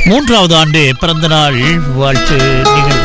மூன்றாவது ஆண்டு பிறந்த நாள் வாழ்த்து நிகழ்வு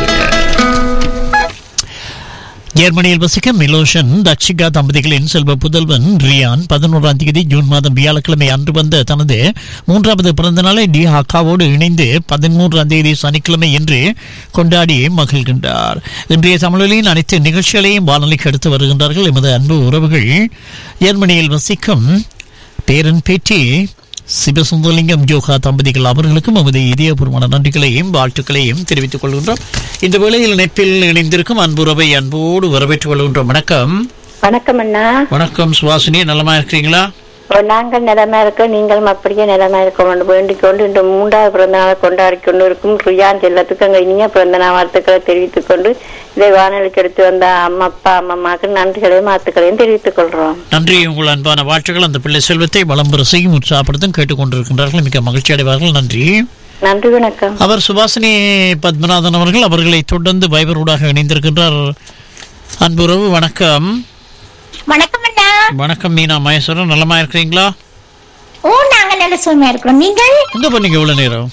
ஜெர்மனியில் வசிக்கும் மிலோஷன் தக்ஷிகா தம்பதிகளின் செல்வ புதல்வன் ரியான் பதினோராம் தேதி ஜூன் மாதம் வியாழக்கிழமை அன்று வந்த தனது மூன்றாவது பிறந்த நாளை டி ஹக்காவோடு இணைந்து பதிமூன்றாம் தேதி சனிக்கிழமை என்று கொண்டாடி மகிழ்கின்றார் இன்றைய தமிழொலியின் அனைத்து நிகழ்ச்சிகளையும் வானொலிக்கு எடுத்து வருகின்றார்கள் எமது அன்பு உறவுகள் ஜெர்மனியில் வசிக்கும் பேரன் பேட்டி சிவசுந்தரலிங்கம் ஜோகா தம்பதிகள் அவர்களுக்கும் நமது இதயபூர்வமான நன்றிகளையும் வாழ்த்துக்களையும் தெரிவித்துக் கொள்கின்றோம் இந்த வேளையில் இணைப்பில் இணைந்திருக்கும் அன்புறவை அன்போடு வரவேற்றுக் கொள்கின்றோம் வணக்கம் வணக்கம் அண்ணா வணக்கம் சுவாசினி நலமா இருக்கிறீங்களா ஓ, நாங்கள் நிலமா இருக்கோம் நீங்களும் அப்படியே நிலமா இருக்கோம் வேண்டிக் கொண்டு இந்த மூன்றாவது பிறந்த நாளை கொண்டாடி கொண்டு இருக்கும் ரியான் செல்லத்துக்கு அங்கே இனிய பிறந்த நாள் வாழ்த்துக்களை தெரிவித்துக் கொண்டு இதை வானொலிக்கு எடுத்து வந்த அம்மா அப்பா அம்மாக்கு நன்றிகளையும் வாழ்த்துக்களையும் தெரிவித்துக் கொள்றோம் நன்றி உங்கள் அன்பான வாழ்த்துக்கள் அந்த பிள்ளை செல்வத்தை வளம்பெற செய்யும் உற்சாகப்படுத்தும் கேட்டுக்கொண்டிருக்கின்றார்கள் மிக மகிழ்ச்சி அடைவார்கள் நன்றி நன்றி வணக்கம் அவர் சுபாசினி பத்மநாதன் அவர்கள் அவர்களை தொடர்ந்து வைபரூடாக இணைந்திருக்கின்றார் அன்புறவு வணக்கம் வணக்கம் அண்ணா வணக்கம் மீனா மகேஸ்வரன் நலமா இருக்கிறீங்களா ஓ நாங்க நல்ல சுமையா இருக்கிறோம் நீங்கள் எங்க பண்ணீங்க இவ்வளவு நேரம்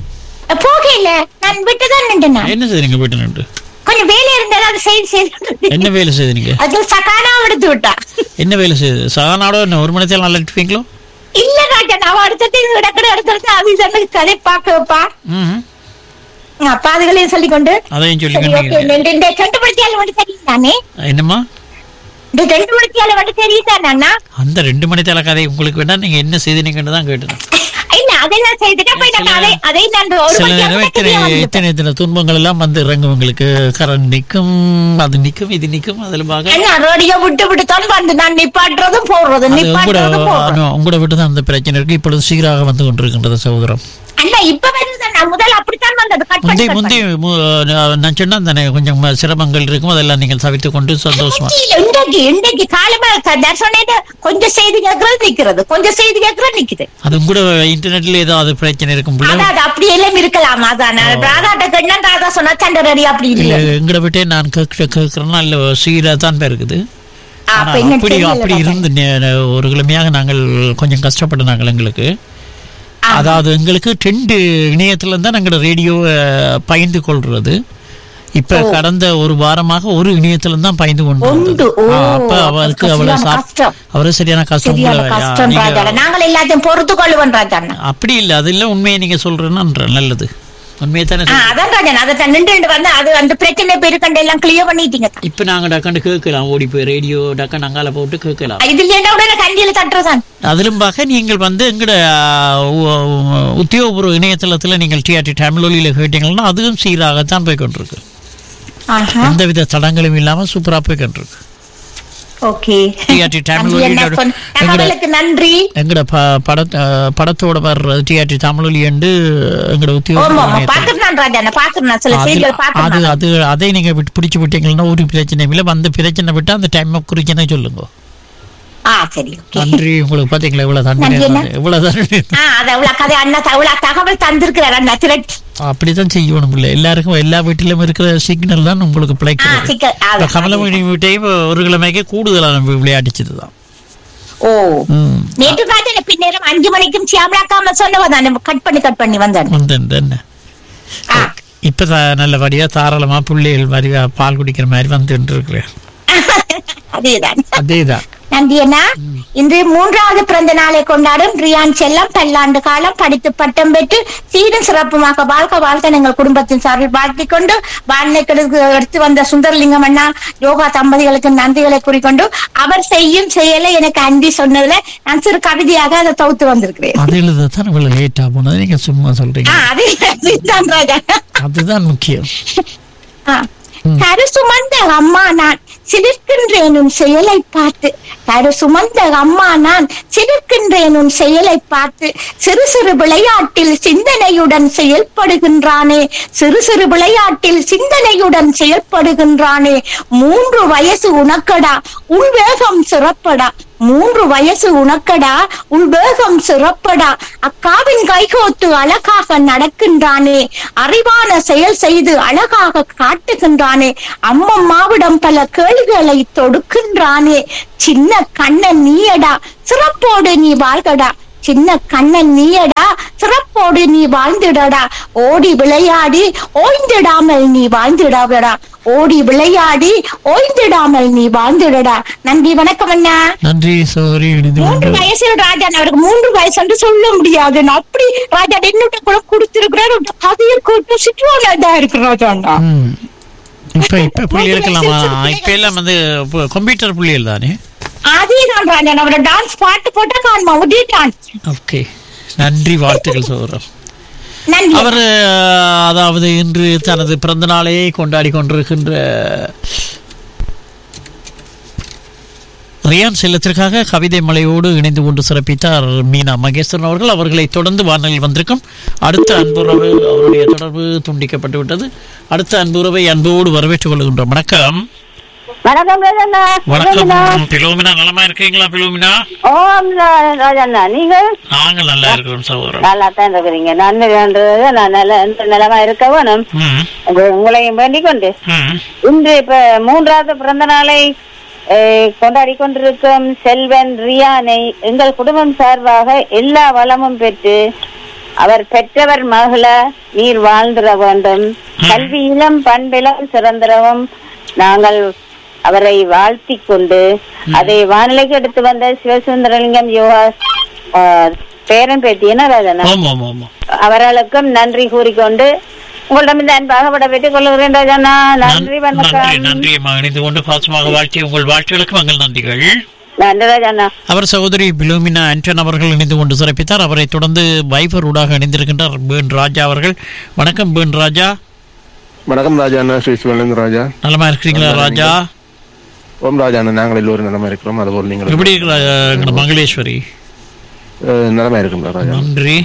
போகல நான் விட்டு தான் நின்றுனா என்ன செய்றீங்க வீட்டு நின்று கொஞ்சம் வேலை இருந்தாலும் அது செய்து செய்து என்ன வேலை செய்தீங்க அது சகானா எடுத்து விட்டா என்ன வேலை செய்யுது சகானாட என்ன ஒரு மணி நேரம் நல்லா இருப்பீங்களோ இல்ல ராஜா நான் அடுத்தது இடக்கட எடுத்து அது இதெல்லாம் கதை பார்க்க வைப்பா ம் அப்பா அதுகளையும் சொல்லிக்கொண்டு அதையும் சரி ஓகே சொல்லிக்கொண்டீங்க இந்த இந்த ரெண்டு மணித்தியால வந்து தெரியும் தானே என்னம்மா இந்த ரெண்டு மணித்தியால வந்து தெரியும் தானே அண்ணா அந்த ரெண்டு மணி தேல கதை உங்களுக்கு வேண்டாம் நீங்க என்ன செய்தீங்கன்னு தான் கேட்டேன் இல்ல அதெல்லாம் செய்துட்டு போய் நான் அதை அதை நான் ஒரு சில மணித்தியால நேரம் இத்தனை தெரிய வந்துட்டேன். இத்தனை இத்தனை துன்பங்கள் எல்லாம் வந்து இறங்கும் உங்களுக்கு கரண்ட் நிக்கும் அது நிக்கும் இது நிக்கும் அதுல பாக்க என்ன ரேடியோ விட்டு விட்டு தான் வந்து நான் நிப்பாட்டுறதும் போடுறதும் அது உங்களோட நிப்பாட்டுறதும் போடுறதும் உங்களோட விட்டு தான் அந்த பிரச்சனை இருக்கு இப்பொழுது சீராக வந்து கொண்டிருக்கின்றது சகோதரம் அல்ல இப்ப வருது நான் முதல்ல அப்படித்தான் வந்தது கட் முந்தைய பண்ணி முந்தைய மு- நான் சொன்னா தானே கொஞ்சம் சிரமங்கள் இருக்கும் அதெல்லாம் நீங்கள் தவித்துக் கொண்டு சந்தோஷமா இன்றைக்கு இன்றைக்கு காலமா தர்சனேட்டு கொஞ்சம் செய்தி கேட்கறது நிக்கிறது கொஞ்சம் செய்தி கேட்கறது நிக்குது அது கூட இன்டர்நெட்ல ஏதாவது பிரச்சனை இருக்கும் போல அதான் அது அப்படி எல்லாம் இருக்கலாம் அதான் நான் ராதாட்ட கண்ணா ராதா சொன்னா சண்டரடி அப்படி இல்ல இல்லை எங்களை விட்டே நான் கேட்க கேட்கறேன்னா இல்ல சீரா தான் இருக்குது ஆனா அப்ப என்ன அப்படி தெரியல அப்படி ராஜா. இருந்து நே- ஒரு கிழமையாக நாங்கள் கொஞ்சம் கஷ்டப்பட்ட நாங்கள் எங்களுக்கு ஆமா. அதாவது எங்களுக்கு ரெண்டு இணையத்துல தான் எங்களோட ரேடியோ பயந்து கொள்றது இப்ப கடந்த ஒரு வாரமாக ஒரு இணையத்துல தான் பயந்து கொண்டு உண்டு வந்தது. ஓ ஆ, அப்ப அவருக்கு அப்ப அவ்வளவு சரியான சாப்- கஷ்டம் அவரு சரியான கஷ்டம் சரியான கூட, யா, கஷ்டம் நீங்க- ராஜா நாங்கள் எல்லாத்தையும் பொறுத்து கொள்ளுவோம் ராஜா அப்படி இல்ல அது இல்ல உண்மையை நீங்க சொல்றேன்னு நல்லது உண்மையை தானே ஆ, சொல்றேன். அதான் ராஜா அதை நின்று வந்து அது அந்த பிரச்சனை பெருக்கண்ட எல்லாம் கிளியர் பண்ணிட்டீங்க தான். இப்ப நாங்க டக்காண்டு கேட்கலாம் ஓடி போய் ரேடியோ டக்காண்டு அங்கால போட்டு கேட்கலாம் இதுல என்ன உடனே கண்டியில தட்டுறதான் அதிலும் பார்க்க நீங்கள் வந்து எங்கட உத்தியோகபூர்வ இணையதளத்துல நீங்கள் டிஆர்டி தமிழொலியில கேட்டீங்கன்னா அதுவும் சீராகத்தான் போய் கொண்டிருக்கு ஆஹா எந்தவித தடங்களும் இல்லாம சூப்பரா போய் கொண்டிருக்கு ஓகே டிஆர்டி தமிழொலியோட எங்கட தகவலுக்கு நன்றி எங்கட ப- பட அஹ், படத்தோட வர்ற டிஆர்டி தமிழொலி என்று எங்கட ஆமா உத்தியோக ஆமா பாக்குறேன் ராஜா நான் பாக்குறேன் சில அது செய்திகள் அது பாக்குறேன் அது அதை நீங்க விட்டு பிடிச்சு விட்டீங்கன்னா ஒரு பிரச்சனை இல்லை வந்து பிரச்சனை விட்டா அந்த டைம் குறிச்சுன்னு சொல்லுங்க ஆ சரி ஓகே நன்றி உங்களுக்கு பாத்தீங்களா இவ்வளவு தண்ணி நன்றி என்ன? இவ்வளவு தண்ணி ஆ அது அவ்வளவு கதை அண்ணா அவ்வளவு தகவல் தந்திருக்கிறார் அண்ணா திரட்டி அப்படித்தான் செய்யணும் இல்ல எல்லாருக்கும் எல்லா வீட்டிலும் இருக்கிற சிக்னல் தான் உங்களுக்கு ஆ பிழைக்கிறது சிக்கல் ஆ, இப்ப கமலமணி வீட்டையும் ஒரு கிழமைக்கு கூடுதலான வி- விளையாடிச்சதுதான் ஓ ம் நேற்று ராஜா பின்னேரம் அஞ்சு மணிக்கும் சியாமலாக்காம சொன்னவ நான் கட் பண்ணி கட் பண்ணி வந்தேன் வந்தேன் என்ன ஆ. இப்ப தா- நல்லபடியா தாராளமா பிள்ளைகள் மாதிரி பால் குடிக்கிற மாதிரி வந்துட்டு இருக்கிறேன் அதேதான் அதேதான் நன்றி அண்ணா இன்று மூன்றாவது பிறந்த நாளை கொண்டாடும் ரியான் செல்லம் பல்லாண்டு காலம் படித்து பட்டம் பெற்று சீரும் சிறப்புமாக வாழ்க வாழ்க எங்கள் குடும்பத்தின் சார்பில் வாழ்த்திக் கொண்டு வாழ்க்கைக்கு எடுத்து வந்த சுந்தரலிங்கம் அண்ணா யோகா தம்பதிகளுக்கு நன்றிகளை கூறிக்கொண்டு அவர் செய்யும் செயலை எனக்கு அன்பி சொன்னதுல நான் சிறு கவிதையாக அதை தொகுத்து வந்திருக்கிறேன் அது எழுதத்தான் இவ்வளவு லேட்டா போனது நீங்க சும்மா சொல்றீங்க ஆ, அது அதுதான் ராஜா அதுதான் முக்கியம் ஆ. கரு சுமந்த அம்மா நான் சிலிர்க்கின்றேனும் செயலை பார்த்து கரு சுமந்த அம்மா நான் சிலிர்க்கின்றேனும் செயலை பார்த்து சிறு சிறு விளையாட்டில் சிந்தனையுடன் செயல்படுகின்றானே சிறு சிறு விளையாட்டில் சிந்தனையுடன் செயல்படுகின்றானே மூன்று வயசு உனக்கடா உன் வேகம் சிறப்படா மூன்று வயசு உனக்கடா உன் வேகம் சிறப்படா அக்காவின் கைகோத்து அழகாக நடக்கின்றானே அறிவான செயல் செய்து அழகாக காட்டுகின்றானே அம்மம்மாவிடம் பல கேள்விகளை தொடுக்கின்றானே சின்ன கண்ணன் நீயடா சிறப்போடு நீ வாழ்கடா சின்ன கண்ணன் நீயடா சிறப்போடு சிரிப்போடு நீ வாழ்ந்திடடா ஓடி விளையாடி ஓய்ந்திடாமல் நீ வாழ்ந்திடாதடா ஓடி விளையாடி ஓய்ந்திடாமல் நீ வாழ்ந்திடடா நன்றி வணக்கம் அண்ணா நன்றி சௌரி இணைந்து மூன்று கொண்டு வயசு ராஜா அவருக்கு மூன்று வயசு என்று சொல்ல முடியாது நான் அப்படி ராஜா என்னோட கூட கொடுத்திருக்கிறார் கதையை கூட்டு சுற்றுலா தான் இருக்கு ராஜா அண்ணா ம். இப்ப இப்ப புள்ளிகளுக்கெல்லாம் இப்ப எல்லாம் வந்து பு- கம்ப்யூட்டர் புள்ளிகள் தானே அதே தான் ராஜா அவரோட டான்ஸ் பாட்டு போட்டா காணுமா ஒரே டான்ஸ் ஓகே நன்றி வாழ்த்துக்கள் சௌரம் நன்றி அவர் அஹ், அதாவது இன்று தனது பிறந்த நாளை கொண்டாடி கொண்டிருக்கின்ற ரியான் செல்லத்திற்காக கவிதை மலையோடு இணைந்து கொண்டு சிறப்பித்தார் மீனா மகேஸ்வரன் அவர்கள் அவர்களை தொடர்ந்து வானொலியில் வந்திருக்கும் அடுத்த அன்புறவு அவருடைய தொடர்பு துண்டிக்கப்பட்டு விட்டது அடுத்த அன்புறவை அன்போடு வரவேற்றுக் கொள்கின்றோம் வணக்கம் வணக்கம் ராஜண்ணா வணக்கம் பிலோமினா நலமா இருக்கீங்களா பிலோமினா ஓம் ரா- ராஜண்ணா நீங்கள் நாங்கள் நல்லா இருக்கிறோம் சகோதரன் நல்லா தான் இருக்கிறீங்க நன்றி நன்றது நான் நல்ல எந்த நிலமா இருக்க வேணும் ம் உங்க- உங்களையும் வேண்டிக் கொண்டு ம் இன்று இப்ப மூன்றாவது பிறந்த நாளை அஹ், கொண்டாடி கொண்டிருக்கும் செல்வன் ரியானை எங்கள் குடும்பம் சார்பாக எல்லா வளமும் பெற்று அவர் பெற்றவர் மகள நீர் வாழ்ந்திட வேண்டும் கல்வியிலும் பண்பிலும் சிறந்திரவும் நாங்கள் அவரை வாழ்த்திக் கொண்டு அதை வானிலைக்கு எடுத்து வந்த சிவசுந்தரலிங்கம் யோகா அஹ், பேரன் பேத்தி என்ன ராஜனா ஆமாம் ஆமாம் ஆமாம் அவர்களுக்கும் நன்றி கூறிக்கொண்டு உங்களிடம் இந்த அன்பாக விட பெற்றுக் கொள்கிறேன் ராஜண்ணா நன்றி நன்றி வணக்கம் நன்றி அம்மா இணைந்து கொண்டு பாசமாக வாழ்த்திய உங்கள் வாழ்த்துகளுக்கு மங்கள் நன்றிகள் நன்றி ராஜண்ணா அவர் சகோதரி பிலோமினா ஆண்டன் அவர்கள் இணைந்து கொண்டு சிறப்பித்தார் அவரை தொடர்ந்து வைபர் ஊடாக இணைந்திருக்கின்றார் பேன் ராஜா அவர்கள் வணக்கம் பேன் ராஜா வணக்கம் ராஜா அண்ணா ஸ்ரீ சிவலேந்திர ராஜா நலமா இருக்கிறீங்களா ராஜா ஓம் ராஜா அண்ணா நாங்கள் எல்லோரும் நலமா இருக்கிறோம் அதுபோல் நீங்கள் எப்படி இருக்கிற எங்களோட மங்களேஸ்வரி அஹ், நலமா இருக்கும் ராஜா நன்றி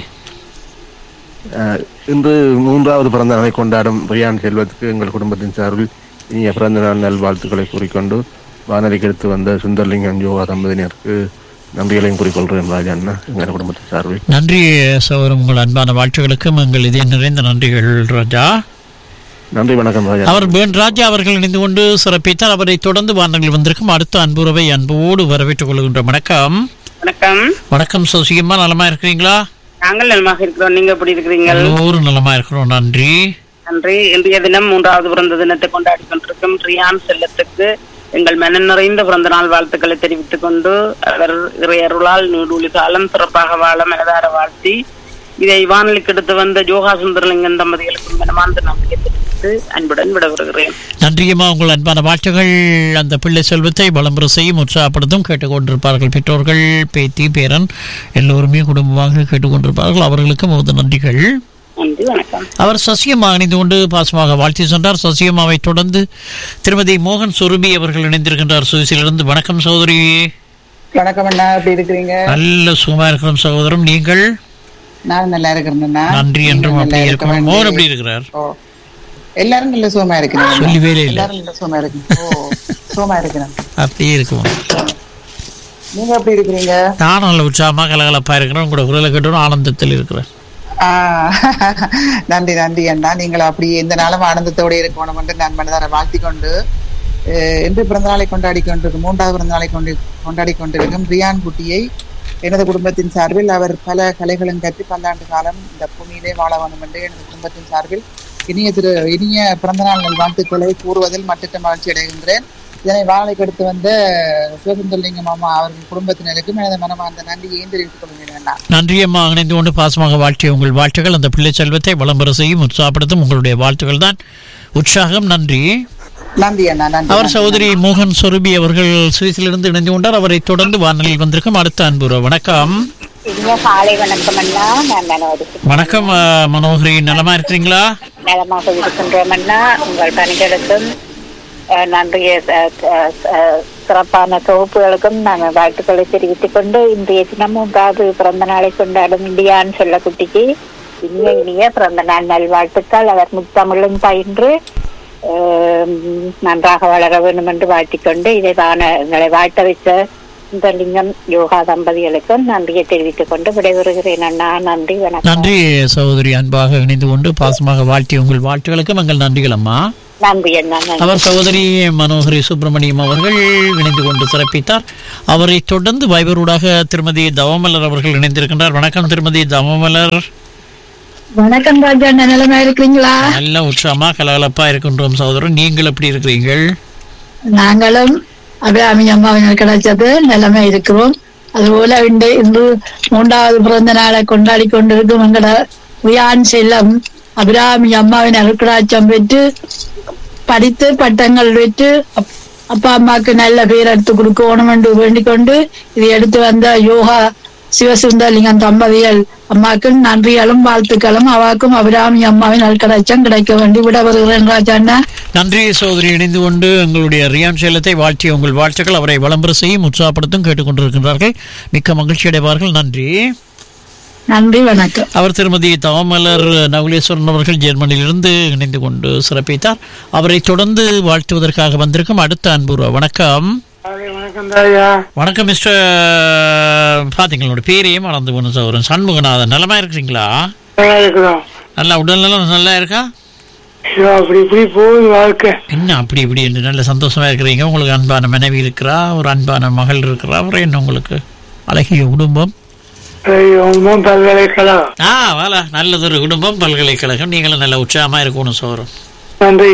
அஹ், இன்று மூன்றாவது பிறந்த நாளை கொண்டாடும் ரியான் செல்வத்துக்கு எங்கள் குடும்பத்தின் சார்பில் இனிய பிறந்த நாள் நல்வாழ்த்துக்களை கூறிக்கொண்டு வானொலிக்கு எடுத்து வந்த சுந்தர்லிங்கம் யோகா தம்பதியினருக்கு நன்றிகளையும் கூறிக்கொள்கிறேன் ராஜா அண்ணா எங்கள் குடும்பத்தின் சார்பில் நன்றி சகோதரன் உங்கள் அன்பான வாழ்த்துகளுக்கும் எங்கள் இதே நிறைந்த நன்றிகள் ராஜா நன்றி வணக்கம் ராஜா அவர் பேன் ராஜா அவர்கள் இணைந்து கொண்டு சிறப்பித்தார் அவரை தொடர்ந்து வானங்கள் வந்திருக்கும் அடுத்த அன்புறவை அன்போடு வரவேற்றுக் கொள்கின்ற வணக்கம் வணக்கம் வணக்கம் சசிகம்மா நலமா இருக்கிறீங்களா நாங்கள் நலமாக இருக்கிறோம் நீங்க எப்படி இருக்கிறீங்க எல்லோரும் நலமா இருக்கிறோம் நன்றி நன்றி இன்றைய தினம் மூன்றாவது பிறந்த தினத்தை கொண்டாடி கொண்டிருக்கும் ரியான் செல்லத்துக்கு எங்கள் மன நிறைந்த பிறந்த நாள் வாழ்த்துக்களை தெரிவித்துக் கொண்டு அவர் இறையருளால் நீடூழி காலம் சிறப்பாக வாழ மனதார வாழ்த்தி இதை வானொலிக்கு எடுத்து வந்த ஜோகா சுந்தரலிங்கம் தம்பதிகளுக்கும் மனமார்ந்த நம்பிக்கை தெரிவித்து அன்புடன் விடவிருக்கிறேன் நன்றியம்மா உங்கள் அன்பான வாழ்த்துகள் அந்த பிள்ளை செல்வத்தை வளம்புற செய்யும் உற்சாகப்படுத்தும் கேட்டுக்கொண்டிருப்பார்கள் பெற்றோர்கள் பேத்தி பேரன் எல்லோருமே குடும்பமாக கேட்டுக்கொண்டிருப்பார்கள் அவர்களுக்கும் ஒரு நன்றிகள் நன்றி வணக்கம் அவர் சசியம்மா இணைந்து கொண்டு பாசமாக வாழ்த்தி சென்றார் சசியம்மாவை தொடர்ந்து திருமதி மோகன் சுருபி அவர்கள் இணைந்திருக்கின்றார் சுவிசிலிருந்து வணக்கம் சகோதரி வணக்கம் அண்ணா எப்படி இருக்கிறீங்க நல்ல சுகமா இருக்கிறோம் சகோதரம் நீங்கள் நான் நல்லா இருக்கிறேன் அண்ணா நன்றி என்றும் நீங்களும் அப்படி நல்லா இருக்கணும் இருக்க மோகன் வேண்டிய- எப்படி இருக்கிறார் ஓ எல்லாரும் நல்ல சுகமா இருக்கிறாங்க அண்ணா. சொல்லி வேலை இல்லை எல்லாரும் நல்ல சுகமா இருக்கு ஓ சுகமா இருக்கிறேன் அப்படியே இருக்கும் நீங்க எப்படி இருக்கிறீங்க நானும் நல்ல உற்சாகமா கலகலப்பா இருக்கிறேன் உங்களோட குரலை கேட்டோம் ஆனந்தத்தில் இருக்கிறேன் ஆ, நன்றி நன்றி அண்ணா நீங்கள் அப்படி எந்த நாளும் ஆனந்தத்தோட இருக்கணும் என்று நான் மனதார வாழ்த்திக் கொண்டு அஹ், இன்று பிறந்த நாளை கொண்டாடி கொண்டிருக்கும் மூன்றாவது பிறந்த நாளை கொண்டு கொண்டாடி கொண்டிருக்கும் ரியான் குட்டியை எனது குடும்பத்தின் சார்பில் அவர் பல கலைகளும் கற்று பல்லாண்டு காலம் இந்த பூமியிலே வாழ வேண்டும் என்று எனது குடும்பத்தின் சார்பில் இனிய திரு இனிய பிறந்தநாள் நல் வாழ்த்துக்களை கூறுவதில் மட்டிட்ட மகிழ்ச்சி அடைகின்றேன் இதனை வாழைக்கு எடுத்து வந்த சிவசுந்தரலிங்கம் மாமா அவர்கள் குடும்பத்தினருக்கும் எனது மனமார்ந்த நன்றியையும் தெரிவித்துக் கொள்கிறேன் அண்ணா நன்றியம்மா இணைந்து கொண்டு பாசமாக வாழ்த்திய உங்கள் வாழ்த்துக்கள் அந்த பிள்ளை செல்வத்தை வளம்பெற செய்யும் உற்சாகப்படுத்தும் உங்களுடைய வாழ்த்துக்கள் தான் உற்சாகம் நன்றி நன்றி அண்ணா நன்றி அவர் நன்றி. சகோதரி மோகன் சொருபி அவர்கள் சுவிஸிலிருந்து இணைந்து கொண்டார் அவரை தொடர்ந்து வானொலியில் வந்திருக்கும் அடுத்த அன்புற வணக்கம் இனிய காலை வணக்கம் அண்ணா நான் மனோதி வணக்கம் அஹ், மனோகரி நலமா இருக்கிறீங்களா நலமாக இருக்கின்றோம் அண்ணா உங்கள் பணிகளுக்கும் அஹ், நன்றிய அஹ், அஹ், அஹ், சிறப்பான தொகுப்புகளுக்கும் நாங்கள் வாழ்த்துக்களை தெரிவித்துக் கொண்டு இன்றைய தினம் மூன்றாவது பிறந்த நாளை கொண்டாடும் இந்தியான்னு சொல்ல குட்டிக்கு இனிய இனிய பிறந்த நாள் நல்வாழ்த்துக்கள் அவர் முத்தமிழும் பயின்று அஹ், நன்றாக வளர வேண்டும் என்று வாழ்த்திக்கொண்டு இதை வான எங்களை வாழ்த்த வைத்த இந்த லிங்கம் யோகா தம்பதிகளுக்கும் நன்றியை தெரிவித்துக் கொண்டு விடைபெறுகிறேன் அண்ணா நன்றி வணக்கம் நன்றி சகோதரி அன்பாக இணைந்து கொண்டு பாசமாக வாழ்த்திய உங்கள் வாழ்த்துக்களுக்கும் எங்கள் நன்றிகள் அம்மா நன்றி அண்ணா நன்றி அவர் சகோதரி மனோகரி சுப்பிரமணியம் அவர்கள் இணைந்து கொண்டு சிறப்பித்தார் அவரை தொடர்ந்து வைபரூடாக திருமதி தவமலர் அவர்கள் இணைந்திருக்கின்றார் வணக்கம் திருமதி தவமலர் வணக்கம் ராஜா அண்ணா நிலைமை இருக்கிறீங்களா நல்ல உற்சாகமா கலகலப்பா இருக்கின்றோம் சகோதரன் நீங்கள் எப்படி இருக்கிறீர்கள் நாங்களும் அபிராமி அம்மாவினர் கிடைச்சது நிலைமை இருக்கிறோம் அதுபோல இன்று இன்று மூன்றாவது பிறந்த நாளை கொண்டாடி கொண்டிருக்கும் எங்கட உயான் செல்லம் அபிராமி அம்மாவின் அருக்கடாச்சம் பெற்று படித்து பட்டங்கள் பெற்று அப்- அப்பா அம்மாவுக்கு நல்ல பேர் எடுத்து கொடுக்கணும் என்று வேண்டிக் கொண்டு இதை எடுத்து வந்த யோகா சிவசுந்தரலிங்கம் தம்பதிகள் அம்மாவுக்கு நன்றிகளும் வாழ்த்துக்களும் அவாக்கும் அபிராமி அம்மாவின் அருக்கடாச்சம் கிடைக்க வேண்டி விட வருகிறேன் ராஜா அண்ணா நன்றி சகோதரி இணைந்து கொண்டு எங்களுடைய ரியான் சேலத்தை வாழ்த்திய உங்கள் வாழ்த்துக்கள் அவரை விளம்பர செய்யும் உற்சாகப்படுத்தும் கேட்டுக்கொண்டிருக்கின்றார்கள் மிக்க மகிழ்ச்சி அடைவார்கள் நன்றி நன்றி வணக்கம் அவர் திருமதி தவமலர் நகுலேஸ்வரன் அவர்கள் ஜெர்மனியிலிருந்து இணைந்து கொண்டு சிறப்பித்தார் அவரை தொடர்ந்து வாழ்த்துவதற்காக வந்திருக்கும் அடுத்த அன்புருவா வணக்கம் வணக்கம் தாயா வணக்கம் மிஸ்டர் பாத்தீங்களோட பேரையும் மறந்து போன சகோதரன் சண்முகநாதன் நலமா இருக்கிறீங்களா நல்லா இருக்கிறோம் நல்லா உடல்நலம் நல்லா இருக்கா ஐயோ அப்படி இப்படி போகுது வாழ்க்கை என்ன அப்படி இப்படி என்று நல்ல சந்தோஷமா இருக்கிறீங்க உங்களுக்கு அன்பான மனைவி இருக்கிறா ஒரு அன்பான மகள் இருக்கிறா அப்புறம் என்ன உங்களுக்கு அழகிய குடும்பம் ஐயோ உண்மையும் பல்கலைக்கழகம் ஆ வாலா நல்லதொரு குடும்பம் பல்கலைக்கழகம் நீங்களும் நல்ல உற்சாகமா இருக்கணும் சோறும் நன்றி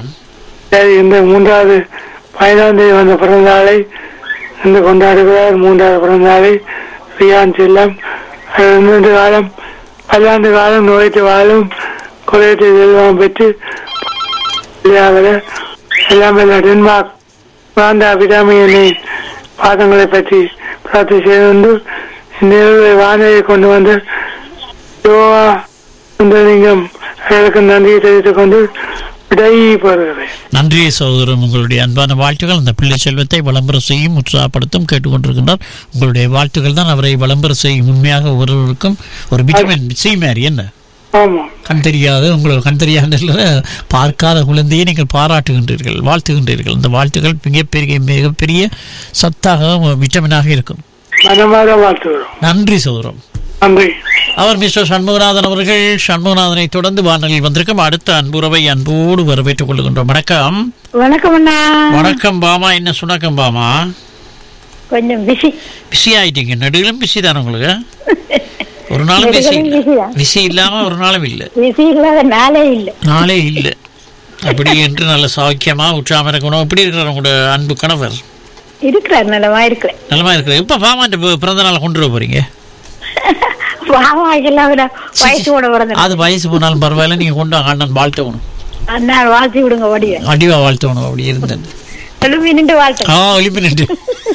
சரி இந்த மூன்றாவது பதினாம் தேதி வந்த பிறந்த நாளை இன்று கொண்டாடுகிறார் மூன்றாவது பிறந்த நாளை ரியான் செல்லம் அவர் மூன்று காலம் பல்லாண்டு காலம் நோய்த்து வாழும் குறையத்தை செல்வம் பெற்று விளையாட எல்லாம் வல்ல டென்மார்க் பிராந்த அபிராமியனை பாதங்களை பற்றி பிரார்த்தனை செய்து கொண்டு இந்த நிகழ்வை வானொலியை கொண்டு வந்து யோகா சுந்தரலிங்கம் அவர்களுக்கு நன்றியை தெரிவித்துக் கொண்டு விடை பெறுகிறேன் நன்றி சகோதரன் உங்களுடைய அன்பான வாழ்த்துக்கள் அந்த பிள்ளை செல்வத்தை விளம்பர செய்யும் உற்சாகப்படுத்தும் கேட்டுக்கொண்டிருக்கின்றார் உங்களுடைய வாழ்த்துக்கள் தான் அவரை விளம்பர செய்யும் உண்மையாக ஒருவருக்கும் ஒரு விட்டமின் சி மாதிரி என்ன ஆமாம் கண் தெரியாத உங்களுக்கு கண் தெரியாத பார்க்காத குழந்தையை நீங்கள் பாராட்டுகின்றீர்கள் வாழ்த்துகின்றீர்கள் இந்த வாழ்த்துக்கள் மிகப்பெரிய மிகப்பெரிய சத்தாக விட்டமினாக இருக்கும் மனமாற வாழ்த்துகிறோம் நன்றி சகோதரம் நன்றி அவர் மிஸ்டர் சண்முகநாதன் அவர்கள் சண்முகநாதனை தொடர்ந்து வானொலியில் வந்திருக்கும் அடுத்த அன்புறவை அன்போடு வரவேற்றுக் கொள்கின்றோம் வணக்கம் வணக்கம் அண்ணா வணக்கம் பாமா என்ன சுணக்கம் பாமா கொஞ்சம் பிஸி பிஸி ஆயிட்டீங்க நடுவிலும் பிஸி தானே உங்களுக்கு ஒரு நாளும் பிஸி நெடுகிலும் இல்லை busy தான். பிஸி இல்லாம ஒரு நாளும் இல்லை பிஸி இல்லாத நாளே இல்லை நாளே இல்லை அப்படி என்று நல்ல சௌக்கியமா உற்சாகமா இருக்கணும் எப்படி இருக்கிறார் உங்களோட அன்பு கணவர் இருக்கிறார் நல்லமா இருக்கிறேன் நலமா இருக்கிறார் இப்ப பாமாட்ட பி- பிறந்த நாள் கொண்டு வர போறீங்க பாவாக்கெல்லாம் விட வயசு கூட பிறந்த அது வயசு போனாலும் பரவாயில்ல நீங்க கொண்டு வாங்க, அண்ணன் வாழ்த்தணும் அண்ணா வாழ்த்தி விடுங்க வடிவ அடிவா வாழ்த்தணும் அப்படி இருந்தேன் எழுப்பி நின்று வாழ்த்து ஆ ஒளிப்பு நின்று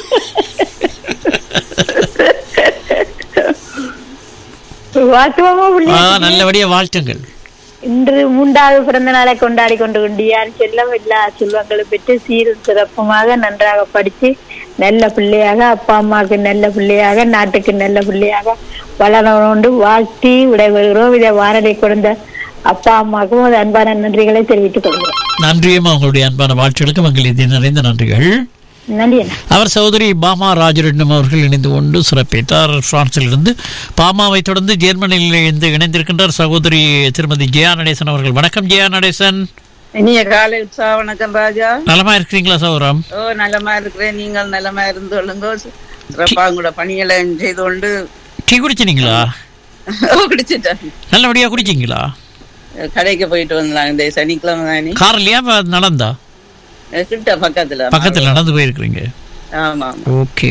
வாழ்த்துவோமா ஆ பிள்ளை நல்லபடியா வாழ்த்துங்கள் இன்று மூன்றாவது பிறந்த நாளை கொண்டாடி கொண்டு கொண்டியான் செல்லம் எல்லா செல்வங்களும் பெற்று சீரும் சிறப்புமாக நன்றாக படித்து நல்ல பிள்ளையாக அப்பா அம்மாவுக்கு நல்ல பிள்ளையாக நாட்டுக்கு நல்ல பிள்ளையாக வளரணும் வாழ்த்தி விடைபெறுகிறோம் இதை வானலை கொடுத்த அப்பா அம்மாவுக்கும் ஒரு அன்பான நன்றிகளை தெரிவித்துக் கொள்கிறோம் நன்றியம்மா உங்களுடைய அன்பான வாழ்த்துகளுக்கு மங்களின் நிறைந்த நன்றிகள் நன்றி அண்ணா அவர் சகோதரி பாமா ராஜரட்னம் அவர்கள் இணைந்து கொண்டு சிறப்பித்தார் பிரான்சில் இருந்து பாமாவை தொடர்ந்து ஜெர்மனியில் இருந்து இணைந்திருக்கின்றார் சகோதரி திருமதி ஜெயா நடேசன் அவர்கள் வணக்கம் ஜெயா நடேசன் இனிய காலை உற்சாக வணக்கம் ராஜா நலமா இருக்கிறீங்களா சகோதரம் ஓ நலமா இருக்கிறேன் நீங்கள் நலமா இருந்து கொள்ளுங்க சிறப்பா உங்களோட பணிகளை செய்து கொண்டு டீ குடிச்சினீங்களா ஓ, குடிச்சிட்டேன் நல்லபடியா குடிச்சிங்களா கடைக்கு போயிட்டு வந்தாங்க இந்த சனிக்கிழமை தானே கார்லயா அப்ப நடந்தா கிட்ட பக்கத்துல பக்கத்துல நடந்து போயிருக்கிறீங்க ஆமா ஓகே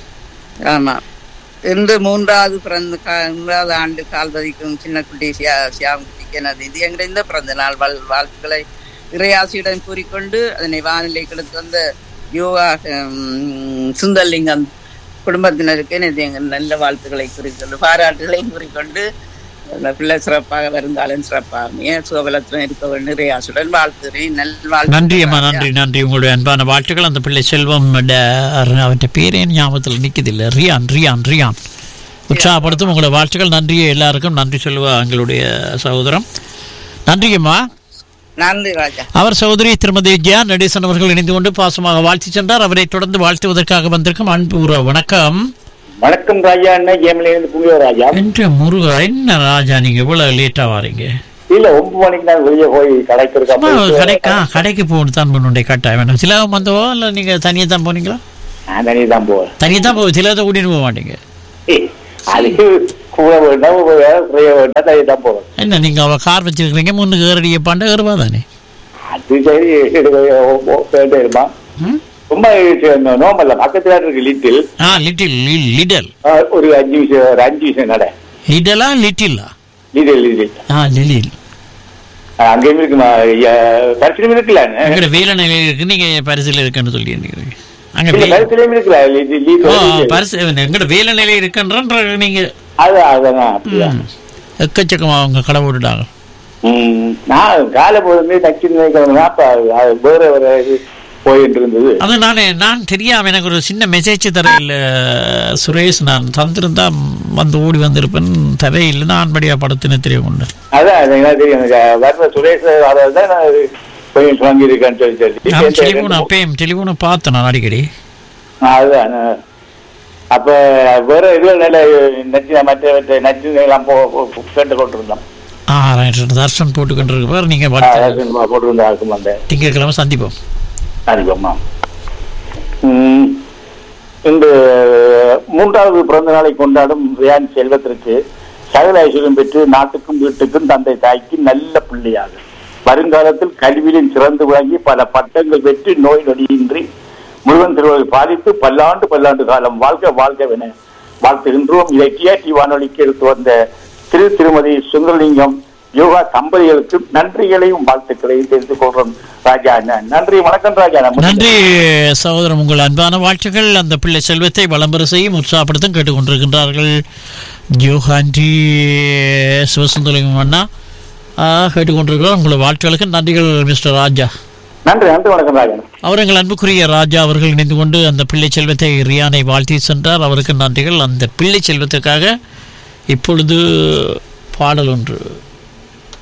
ஆமா இன்று மூன்றாவது பிறந்த கா- மூன்றாவது ஆண்டு கால் பதிக்கும் சின்ன குட்டி சியா சியாம் குட்டிக்கு எனது இது எங்கள் இந்த பிறந்த நாள் வாழ் வாழ்த்துக்களை இறையாசியுடன் கூறிக்கொண்டு அதனை வானிலை கொடுத்து வந்த யோகா ஹம், சுந்தர்லிங்கம் குடும்பத்தினருக்கு எனது எங்கள் நல்ல வாழ்த்துக்களை கூறிக்கொண்டு பாராட்டுகளையும் கூறிக்கொண்டு அந்த பிள்ளை சிறப்பாக வருங்காலம் சிறப்பாக ஏன் சுகபலத்துடன் இருக்க வேண்டும் இறையாசுடன் வாழ்த்துகிறேன் நல் நன்றி அம்மா நன்றி நன்றி உங்களுடைய அன்பான வாழ்த்துக்கள் அந்த பிள்ளை செல்வம் அவற்றை பேரே ஞாபகத்தில் நிற்குதில்லை ரியான் ரியான் ரியான் உற்சாகப்படுத்தும் உங்களுடைய வாழ்த்துக்கள் நன்றி எல்லாருக்கும் நன்றி சொல்லுவா எங்களுடைய சகோதரம் நன்றி அம்மா நன்றி ராஜா அவர் சகோதரி திருமதி ஜியா நடேசன் அவர்கள் இணைந்து கொண்டு பாசமாக வாழ்த்தி சென்றார் அவரை தொடர்ந்து வாழ்த்துவதற்காக வந்திருக்கும் அன்பு உறவு வணக்கம் வணக்கம் ராஜா அண்ணா ஜேமல இருந்து புளியோ ராஜா என்று முருகா என்ன ராஜா நீங்க இவ்வளவு லேட்டா வாரீங்க இல்ல ஒன்பது மணிக்கு நான் வெளியே போய் கடைக்கு இருக்கா சும்மா கடைக்கா கடைக்கு போகணும் தான் பண்ணுடைய கட்டாயம் வேணும் சிலகம் வந்தவோ இல்லை நீங்க தனியாக தான் போனீங்களா நான் தனியே தான் போவேன் தனியாக தான் போய் சிலதை கூட்டிட்டு போக மாட்டீங்க ஏய், அது கூட வேண்டாம் குறைய வேண்டாம் தயவு தான் போதும் என்ன நீங்க அவ கார் வச்சிருக்கீங்க முன்னுக்கு ஏறடிய பாண்ட ஏறுவா தானே அது சரி வேண்டாமா ரொம்ப நோம்பல்ல பக்கத்துல இருக்கு லிட்டில் ஆ லிட்டில் லிடல் ஆஹ், ஒரு அஞ்சு விஷயம் ஒரு அஞ்சு விஷயம் கடை லிடலா லிட்டிலா லிட்டில் லிட்டில் ஆ லிலில் அங்கேயும் இருக்குமா பரிசுலையும் இருக்குல்ல எங்கட வேலை நிலையில் இருக்கு நீங்க பரிசில் இருக்குன்னு சொல்லி நினைக்கிறீங்க அங்க இல்ல, வே- பரிசுலையும் இருக்குல்ல லிட்டில் ஓ, லிட்டில் பரிசு எங்கட வேலை நிலையில் இருக்குன்ற நீங்க அதான் அதான் அப்படியா ம். எக்கச்சக்கமா அவங்க கடை போட்டுட்டாங்க ம், நான் காலை போதுமே நச்சு நினைக்கிறேன் அப்ப அது வேற ஒரு இது போயிட்டு இருந்தது அது நானே நான் தெரியாம எனக்கு ஒரு சின்ன மெசேஜ் தரையில் சுரேஷ் நான் தந்திருந்தா வந்து ஓடி வந்திருப்பேன் தரையில் நான் படியா படத்தின தெரியும் கொண்டு அதான் அது என்ன தெரியும் எனக்கு வர்ற சுரேஷ் அவர்கள் தான் நான் கொஞ்சம் வாங்கியிருக்கேன்னு சொல்லி சொல்லி நான் டெலிஃபோன் அப்பயும் டெலிஃபோனை பார்த்தேன் நான் அடிக்கடி அதுதான் ஆ. அப்ப வேற இதுல நல்ல நச்சு மற்ற நச்சு எல்லாம் போ போ- கேட்டு கொண்டிருந்தோம் ஆ ரைட் தர்ஷன் போட்டுக்கிட்டு இருப்பார் நீங்க ஆ, படுத்து- அதான் சினிமா போட்டிருந்தா இருக்கும் அந்த திங்கட்கிழமை சந்திப்போம் அதிகமா ம், இன்று மூன்றாவது பிறந்த நாளை கொண்டாடும் ரியான் செல்வத்திற்கு சகல ஐஸ்வர்யம் பெற்று நாட்டுக்கும் வீட்டுக்கும் தந்தை தாய்க்கு நல்ல பிள்ளையாக வருங்காலத்தில் கல்வியிலும் சிறந்து விளங்கி பல பட்டங்கள் பெற்று நோய் நொடியின்றி முருகன் திருவள்ளுவர் பாதித்து பல்லாண்டு பல்லாண்டு காலம் வாழ்க வாழ்கவென வாழ்த்துகின்றோம் இதை டிஆர்டி வானொலிக்கு எடுத்து வந்த திரு திருமதி சுந்தரலிங்கம் யோகா தம்பதிகளுக்கும் நன்றிகளையும் வாழ்த்துக்களையும் தெரிந்து கொள்றோம் ராஜா அண்ணன். நன்றி வணக்கம் ராஜா நான் நன்றி சகோதரம் உங்கள் அன்பான வாழ்த்துக்கள் அந்த பிள்ளை செல்வத்தை வளம்பர செய்யும் உற்சாகப்படுத்தும் கேட்டுக்கொண்டிருக்கின்றார்கள் ஜோஹாண்டி சிவசுந்தரம் அண்ணா ஆ, கேட்டுக்கொண்டிருக்கிறோம் உங்களை வாழ்த்துக்களுக்கு நன்றிகள் மிஸ்டர் ராஜா நன்றி நன்றி வணக்கம் ராஜா அவர் எங்கள் அன்புக்குரிய ராஜா அவர்கள் இணைந்து கொண்டு அந்த பிள்ளை செல்வத்தை ரியானை வாழ்த்தி சென்றார் அவருக்கு நன்றிகள் அந்த பிள்ளை செல்வத்திற்காக இப்பொழுது பாடல் ஒன்று